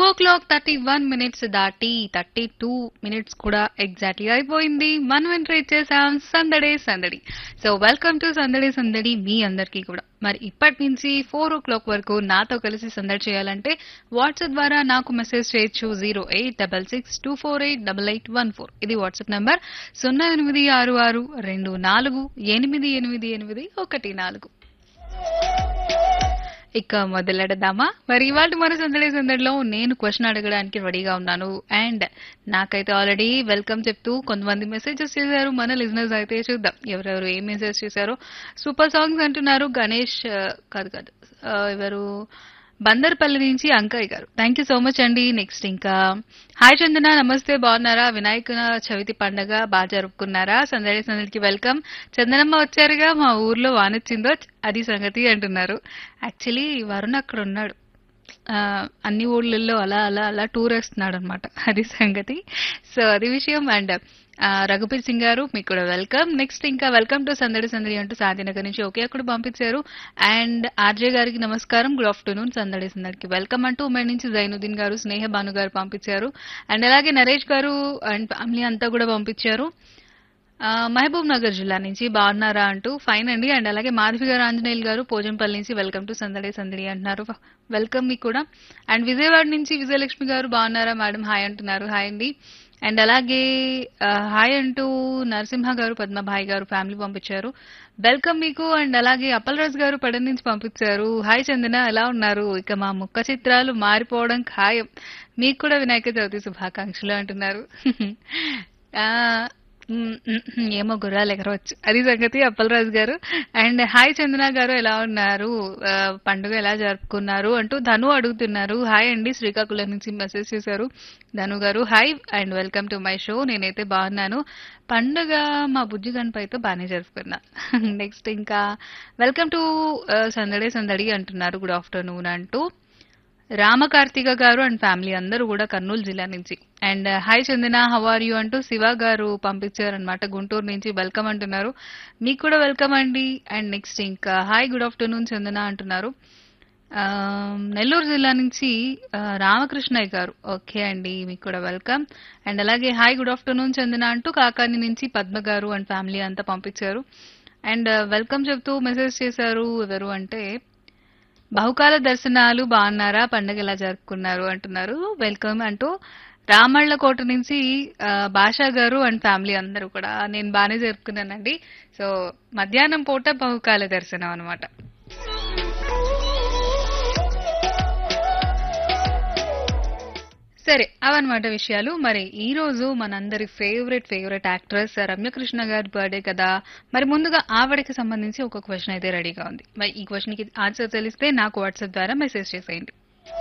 ఓ o'clock thirty one minutes దాటి thirty two minutes కూడా exactly అయిపోయింది మనం ఎంటర్ ఇచ్చేసాం సందడే సందడి సో వెల్కమ్ టు సందడే సందడి మీ అందరికీ కూడా మరి ఇప్పటి నుంచి ఫోర్ ఓ క్లాక్ వరకు నాతో కలిసి సందడి చేయాలంటే వాట్సాప్ ద్వారా నాకు మెసేజ్ చేయొచ్చు zero eight double six two four eight double eight one four ఇది వాట్సాప్ నంబర్ సున్నా ఎనిమిది ఆరు ఆరు రెండు నాలుగు ఎనిమిది ఎనిమిది ఎనిమిది ఒకటి నాలుగు ఇక మొదలెడదామా మరి ఇవాళ మన సందడి సందడిలో నేను క్వశ్చన్ అడగడానికి రెడీగా ఉన్నాను అండ్ నాకైతే ఆల్రెడీ వెల్కమ్ చెప్తూ కొంతమంది మెసేజెస్ చేశారు మన లిజినెస్ అయితే చూద్దాం ఎవరెవరు ఏం మెసేజ్ చేశారో సూపర్ సాంగ్స్ అంటున్నారు గణేష్ ఆ, కాదు కాదు ఆ, ఎవరు బందర్పల్లి నుంచి అంకయ్య గారు థ్యాంక్ యూ సో మచ్ అండి నెక్స్ట్ ఇంకా హాయ్ చందన నమస్తే బాగున్నారా వినాయక చవితి పండగ బాగా జరుపుకున్నారా సందడి సందడికి వెల్కమ్ చందనమ్మ వచ్చారుగా మా ఊర్లో వానొచ్చిందో అది సంగతి అంటున్నారు యాక్చువల్లీ వరుణ్ అక్కడ ఉన్నాడు ఆ, అన్ని ఊళ్ళల్లో అలా అలా అలా టూర్ వేస్తున్నాడు అనమాట అది సంగతి సో అది విషయం అండ్ రఘుపతి సింగ్ గారు మీకు కూడా వెల్కమ్ నెక్స్ట్ ఇంకా వెల్కమ్ టు సందడి సందడి అంటూ శాంతినగర్ నుంచి ఒకే అక్కడ పంపించారు అండ్ ఆర్జే గారికి నమస్కారం గుడ్ ఆఫ్టర్నూన్ సందడి సందడికి వెల్కమ్ అంటూ ఉమ్మడి నుంచి జైనుద్దీన్ గారు స్నేహ భాను గారు పంపించారు అండ్ అలాగే నరేష్ గారు అండ్ ఫ్యామిలీ అంతా కూడా పంపించారు ఆ, మహబూబ్ నగర్ జిల్లా నుంచి బాగున్నారా అంటూ ఫైన్ అండి అండ్ అలాగే మాధవి గారు ఆంజనేయులు గారు పోజంపల్లి నుంచి వెల్కమ్ టు సందడి సందడి అంటున్నారు వెల్కమ్ మీకు కూడా అండ్ విజయవాడ నుంచి విజయలక్ష్మి గారు బాగున్నారా మేడం హాయ్ అంటున్నారు హాయ్ అండి అండ్ అలాగే ఆ, హాయ్ అంటూ నరసింహ గారు పద్మభాయ్ గారు ఫ్యామిలీ పంపించారు వెల్కమ్ మీకు అండ్ అలాగే అప్పలరాజు గారు పడన నుంచి పంపించారు హాయ్ చందన ఎలా ఉన్నారు ఇక మా ముఖ చిత్రాలు మారిపోవడం ఖాయం మీకు కూడా వినాయక చవితి శుభాకాంక్షలు అంటున్నారు ఆ, మ్, మ్, మ్, ఏమో గుర్రాలు ఎగరవచ్చు అది సంగతి అప్పలరాజు గారు అండ్ హాయ్ చందన గారు ఎలా ఉన్నారు ఆ, పండుగ ఎలా జరుపుకున్నారు అంటూ ధను అడుగుతున్నారు హాయ్ అండి శ్రీకాకుళం నుంచి మెసేజ్ చేశారు ధను గారు hi and welcome to my show నేనైతే బాగున్నాను పండుగ మా బుజ్జి గణపైతో బాగానే జరుపుకున్నా నెక్స్ట్ ఇంకా వెల్కమ్ టు సందడే సందడి అంటున్నారు గుడ్ ఆఫ్టర్నూన్ అంటూ రామకార్తిక గారు అండ్ ఫ్యామిలీ అందరూ కూడా కర్నూలు జిల్లా నుంచి and hi Chandana how are you అంటూ శివ గారు పంపించారనమాట గుంటూరు నుంచి వెల్కమ్ అంటున్నారు మీకు కూడా వెల్కమ్ అండి అండ్ నెక్స్ట్ ఇంకా హాయ్ గుడ్ ఆఫ్టర్నూన్ చందన అంటున్నారు ఆ, నెల్లూరు జిల్లా నుంచి ఆ, రామకృష్ణయ్య గారు ఓకే అండి మీకు కూడా వెల్కమ్ అండ్ అలాగే హాయ్ గుడ్ ఆఫ్టర్నూన్ చందన అంటూ కాకాని నుంచి పద్మ గారు అండ్ ఫ్యామిలీ అంతా పంపించారు అండ్ వెల్కమ్ చెప్తూ మెసేజ్ చేశారు ఎవరు అంటే బహుకాల దర్శనాలు బాగున్నారా పండగ ఎలా జరుపుకున్నారు అంటున్నారు వెల్కమ్ అంటూ రామళ్ళకోట నుంచి ఆ, భాషా గారు అండ్ ఫ్యామిలీ అందరూ కూడా నేను బాగానే జరుపుకున్నానండి సో మధ్యాహ్నం పూట బహుకాల దర్శనం అనమాట సరే అవన్నమాట విషయాలు మరి ఈ రోజు మనందరి ఫేవరెట్ ఫేవరెట్ యాక్ట్రెస్ రమ్యకృష్ణ గారి బర్త్డే కదా మరి ముందుగా ఆవిడకి సంబంధించి ఒక క్వశ్చన్ అయితే రెడీగా ఉంది మరి ఈ క్వశ్చన్ కి ఆన్సర్ తెలిస్తే నాకు వాట్సాప్ ద్వారా మెసేజ్ చేసేయండి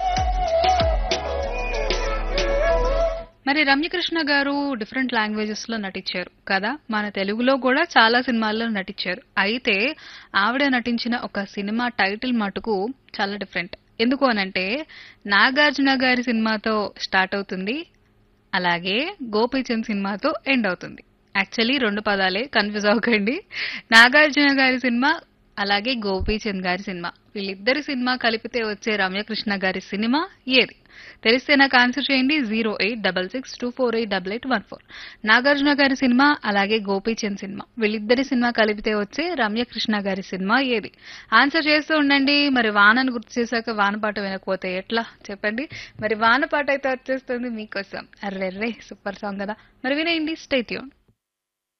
మరి రమ్యకృష్ణ గారు డిఫరెంట్ లాంగ్వేజెస్ లో నటించారు కదా మన తెలుగులో కూడా చాలా సినిమాల్లో నటించారు అయితే ఆవిడ నటించిన ఒక సినిమా టైటిల్ మటుకు చాలా డిఫరెంట్ ఎందుకు అనంటే నాగార్జున గారి సినిమాతో స్టార్ట్ అవుతుంది అలాగే గోపీచంద్ సినిమాతో ఎండ్ అవుతుంది యాక్చువల్లీ రెండు పదాలే కన్ఫ్యూజ్ అవ్వకండి నాగార్జున గారి సినిమా అలాగే గోపీచంద్ గారి సినిమా వీళ్ళిద్దరి సినిమా కలిపితే వచ్చే రమ్యకృష్ణ గారి సినిమా ఏది తెలిస్తే నాకు ఆన్సర్ చేయండి zero eight double six two four eight double eight one four Nagarjuna గారి సినిమా అలాగే గోపీచంద్ సినిమా వీళ్ళిద్దరి సినిమా కలిపితే వచ్చే రమ్యకృష్ణ గారి సినిమా ఏది ఆన్సర్ చేస్తూ ఉండండి మరి వానను గుర్తు చేశాక వాన పాట వినకపోతే ఎట్లా చెప్పండి మరి వాన పాట అయితే వచ్చేస్తుంది మీకోసం అర్రెర్రే సూపర్ సాంగ్ కదా మరి వినేయండి స్టేట్యూన్